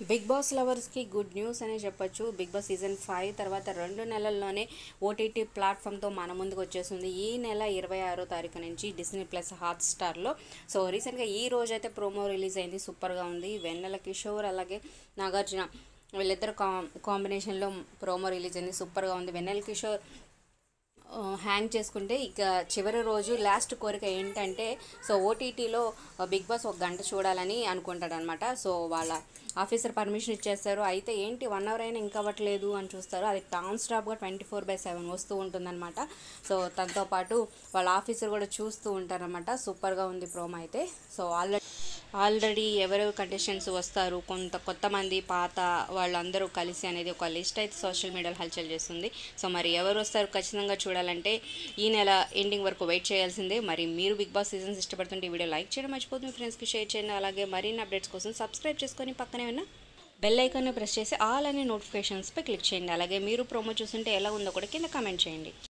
big boss లవర్స్కి good news అనే చెప్పొచ్చు బిగ్ బాస్ సీజన్ ఫైవ్ తర్వాత రెండు నెలల్లోనే ఓటీటీ ప్లాట్ఫామ్తో మన ముందుకు వచ్చేస్తుంది ఈ నెల ఇరవై ఆరో తారీఖు నుంచి డిస్నీ ప్లస్ హాట్ స్టార్లో సో రీసెంట్గా ఈ రోజు అయితే ప్రోమో రిలీజ్ అయింది సూపర్గా ఉంది వెన్నెల కిషోర్ అలాగే నాగార్జున వీళ్ళిద్దరు కా కాంబినేషన్లో ప్రోమో రిలీజ్ అయింది సూపర్గా ఉంది వెన్నెల కిషోర్ ఆ, హ్యాంగ్ చేసుకుంటే ఇక చివరి రోజు లాస్ట్ కోరిక ఏంటంటే సో ఓటీటీలో బిగ్ బాస్ ఒక గంట చూడాలని అనుకుంటాడు అనమాట సో వాళ్ళ ఆఫీసర్ పర్మిషన్ ఇచ్చేస్తారు అయితే ఏంటి వన్ అవర్ అయినా ఇంకా అవ్వట్లేదు అని చూస్తారు అది నాన్ స్టాప్గా ట్వంటీ ఫోర్ బై సెవెన్ వస్తూ ఉంటుందన్నమాట సో తనతో పాటు వాళ్ళ ఆఫీసర్ కూడా చూస్తూ ఉంటారనమాట సూపర్గా ఉంది ప్రోమో అయితే సో ఆల్రెడీ ఆల్రెడీ ఎవరెవరు కంటెస్టెంట్స్ వస్తారు కొంత కొత్త మంది పాత వాళ్ళందరూ కలిసి అనేది ఒక లిస్ట్ అయితే సోషల్ మీడియాలో హల్చల్ చేస్తుంది సో మరి ఎవరు వస్తారు ఖచ్చితంగా చూడాలంటే ఈ నెల ఎండింగ్ వరకు వెయిట్ చేయాల్సిందే మరి మీరు బిగ్ బాస్ సీజన్స్ ఇష్టపడుతుంటే ఈ వీడియో లైక్ చేయడం మర్చిపోతుంది మీ ఫ్రెండ్స్కి షేర్ చేయండి అలాగే మరిన్ని అప్డేట్స్ కోసం సబ్స్క్రైబ్ చేసుకొని పక్కనే ఉన్న బెల్ ఐకాన్ని ప్రెస్ చేసి ఆల్ అనే నోటిఫికేషన్స్పై క్లిక్ చేయండి అలాగే మీరు ప్రోమో చూస్తుంటే ఎలా ఉందో కూడా కింద కామెంట్ చేయండి